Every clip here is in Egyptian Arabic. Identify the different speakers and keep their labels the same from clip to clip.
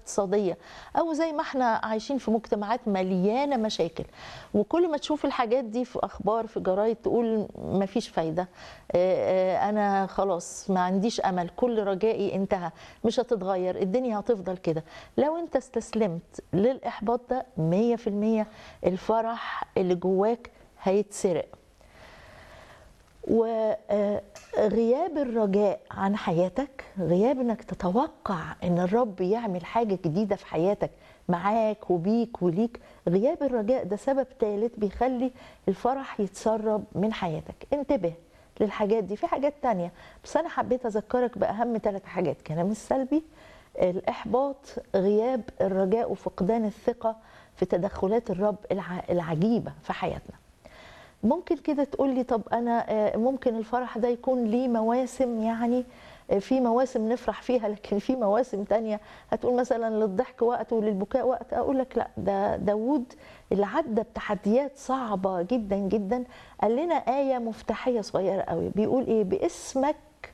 Speaker 1: اقتصاديه او زي ما احنا عايشين في مجتمعات مليانه مشاكل وكل ما تشوف الحاجات دي في اخبار في جرايد تقول ما فيش فايده آه، آه، انا خلاص ما عنديش امل كل رجائي انتهى مش هتتغير الدنيا هتفضل كده لو انت استسلمت للاحباط ده 100% الفرح اللي جواك هيتسرق وغياب الرجاء عن حياتك غياب انك تتوقع ان الرب يعمل حاجه جديده في حياتك معاك وبيك وليك غياب الرجاء ده سبب ثالث بيخلي الفرح يتسرب من حياتك انتبه للحاجات دي في حاجات تانية بس انا حبيت اذكرك باهم ثلاث حاجات كلام السلبي الاحباط غياب الرجاء وفقدان الثقه في تدخلات الرب الع- العجيبه في حياتنا ممكن كده تقول لي طب انا آه، ممكن الفرح ده يكون ليه مواسم يعني آه، في مواسم نفرح فيها لكن في مواسم تانية هتقول مثلا للضحك وقت وللبكاء وقت اقول لك لا ده داوود اللي عدى بتحديات صعبة جدا جدا قال لنا آية مفتاحية صغيرة قوي بيقول ايه باسمك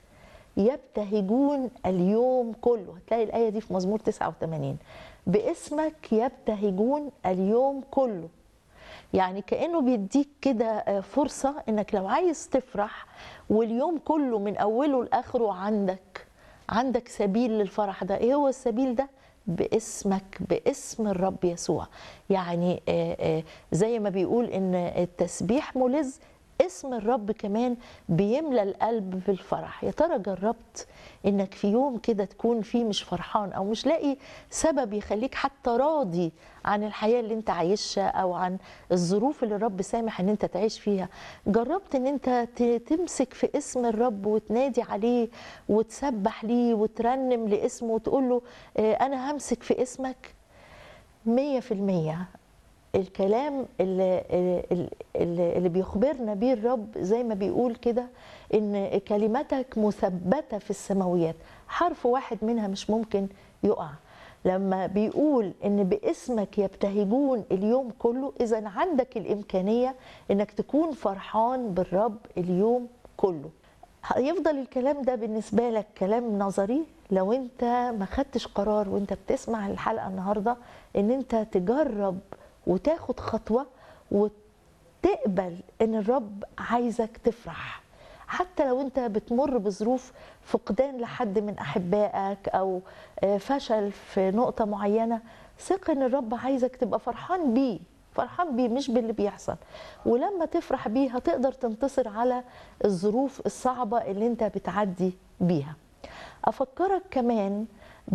Speaker 1: يبتهجون اليوم كله هتلاقي الآية دي في مزمور 89 باسمك يبتهجون اليوم كله يعني كانه بيديك كده آه، فرصه انك لو عايز تفرح واليوم كله من اوله لاخره عندك عندك سبيل للفرح ده ايه هو السبيل ده باسمك باسم الرب يسوع يعني آه، آه، زي ما بيقول ان التسبيح ملز اسم الرب كمان بيملى القلب بالفرح يا ترى جربت انك في يوم كده تكون فيه مش فرحان او مش لاقي سبب يخليك حتى راضي عن الحياه اللي انت عايشها او عن الظروف اللي الرب سامح ان انت تعيش فيها جربت ان انت ت- تمسك في اسم الرب وتنادي عليه وتسبح ليه وترنم لاسمه وتقول له آه، انا همسك في اسمك مية في المية الكلام اللي, اللي, اللي بيخبرنا بيه الرب زي ما بيقول كده ان كلمتك مثبته في السماويات حرف واحد منها مش ممكن يقع لما بيقول ان باسمك يبتهجون اليوم كله اذا عندك الامكانيه انك تكون فرحان بالرب اليوم كله هيفضل الكلام ده بالنسبه لك كلام نظري لو انت ما خدتش قرار وانت بتسمع الحلقه النهارده ان انت تجرب وتاخد خطوه وتقبل ان الرب عايزك تفرح حتى لو انت بتمر بظروف فقدان لحد من احبائك او آه، فشل في نقطه معينه ثق ان الرب عايزك تبقى فرحان بيه فرحان بيه مش باللي بيحصل ولما تفرح بيه هتقدر تنتصر على الظروف الصعبه اللي انت بتعدي بيها افكرك كمان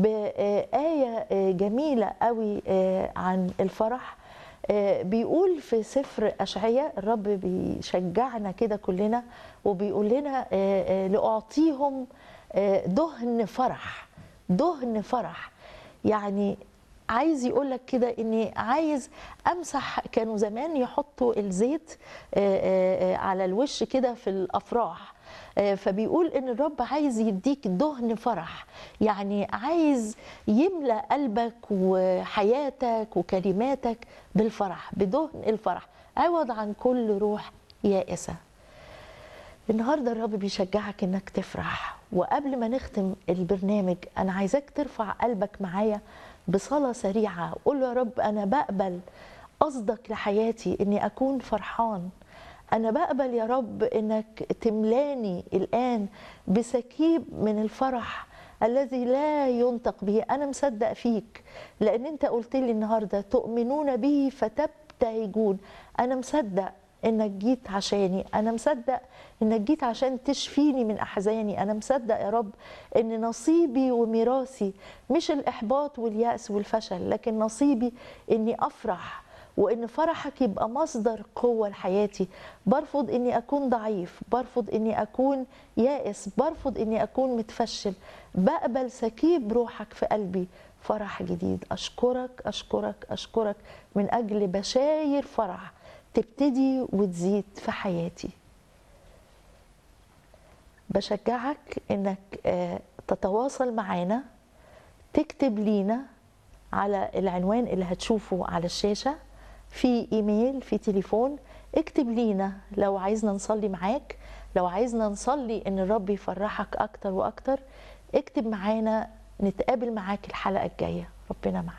Speaker 1: بآية جميلة قوي عن الفرح بيقول في سفر أشعياء الرب بيشجعنا كده كلنا وبيقول لنا لأعطيهم دهن فرح دهن فرح يعني عايز يقول لك كده اني عايز امسح كانوا زمان يحطوا الزيت على الوش كده في الافراح فبيقول ان الرب عايز يديك دهن فرح يعني عايز يملا قلبك وحياتك وكلماتك بالفرح بدهن الفرح عوض عن كل روح يائسه النهارده الرب بيشجعك انك تفرح وقبل ما نختم البرنامج انا عايزاك ترفع قلبك معايا بصلاه سريعه قول له يا رب انا بقبل قصدك لحياتي اني اكون فرحان أنا بقبل يا رب إنك تملاني الآن بسكيب من الفرح الذي لا ينطق به أنا مصدق فيك لأن أنت قلت لي النهاردة تؤمنون به فتبتهجون أنا مصدق انك جيت عشاني انا مصدق انك جيت عشان تشفيني من احزاني انا مصدق يا رب ان نصيبي وميراثي مش الاحباط والياس والفشل لكن نصيبي اني افرح وان فرحك يبقى مصدر قوه لحياتي برفض اني اكون ضعيف برفض اني اكون يائس برفض اني اكون متفشل بقبل سكيب روحك في قلبي فرح جديد اشكرك اشكرك اشكرك من اجل بشاير فرح تبتدي وتزيد في حياتي بشجعك انك تتواصل معانا تكتب لينا على العنوان اللي هتشوفه على الشاشه في ايميل في تليفون اكتب لينا لو عايزنا نصلي معاك لو عايزنا نصلي ان الرب يفرحك اكتر واكتر اكتب معانا نتقابل معاك الحلقه الجايه ربنا معاك